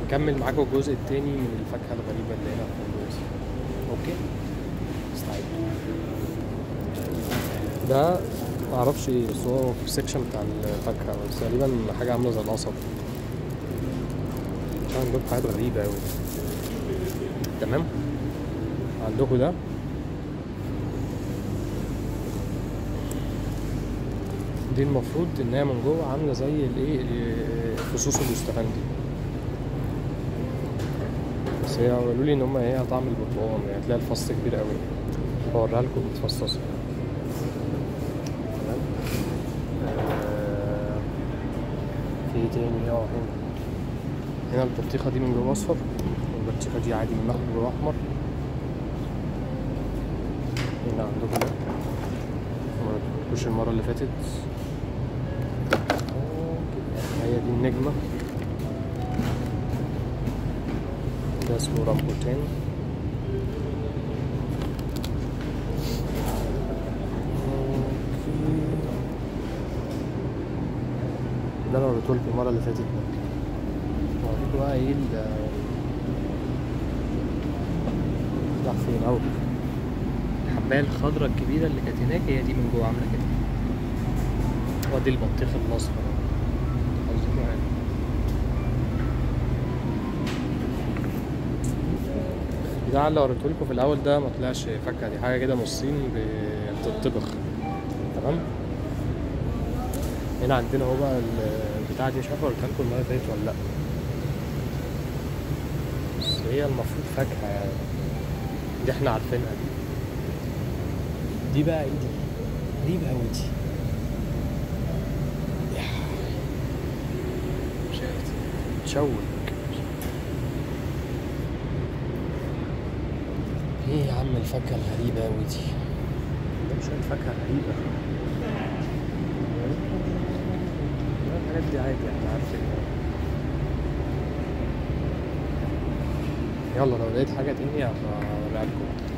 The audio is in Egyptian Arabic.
نكمل معاكم الجزء التاني من الفاكهة الغريبة اللي هنا في اندونيسيا اوكي استعدوا ده معرفش ايه بس هو في السكشن بتاع الفاكهة بس تقريبا حاجة عاملة زي القصب عشان عندكم حاجات غريبة أوي تمام عندكم ده دي المفروض ان هي من جوه عامله زي الايه فصوص الاستفندي بس هي قالوا لي ان هم هي طعم البرتقال يعني هتلاقي الفص كبير قوي بوريها لكم متفصصه تمام آه، في ايه تاني اه هنا هنا البطيخه دي من جوه اصفر والبطيخه دي عادي من جوه احمر هنا عندكم ده مش المرة اللي فاتت هي دي النجمة ده اسمه رامبوتين ده انا وريته لكم المرة اللي فاتت ده وريته بقى ايه ال راح فين اهو الحباية الخضراء الكبيرة اللي كانت هناك هي دي من جوه عاملة كده وادي البطيخ الأصفر حظكم يعني ده اللي وريته لكم في الأول ده ما طلعش فكة دي حاجة كده نصين بتطبخ تمام هنا عندنا هو بقى البتاعة دي مش عارف وريتها لكم المرة اللي فاتت ولا لأ بس هي المفروض فاكهة يعني دي احنا عارفينها دي دي بقى ايه دي غريبة أوي دي تشوك ايه يا عم الفاكهة الغريبة أوي دي ده مش الفاكهة غريبة الحاجات دي عادي احنا عارفينها يلا لو لقيت حاجة تانية هبقى أوريها لكم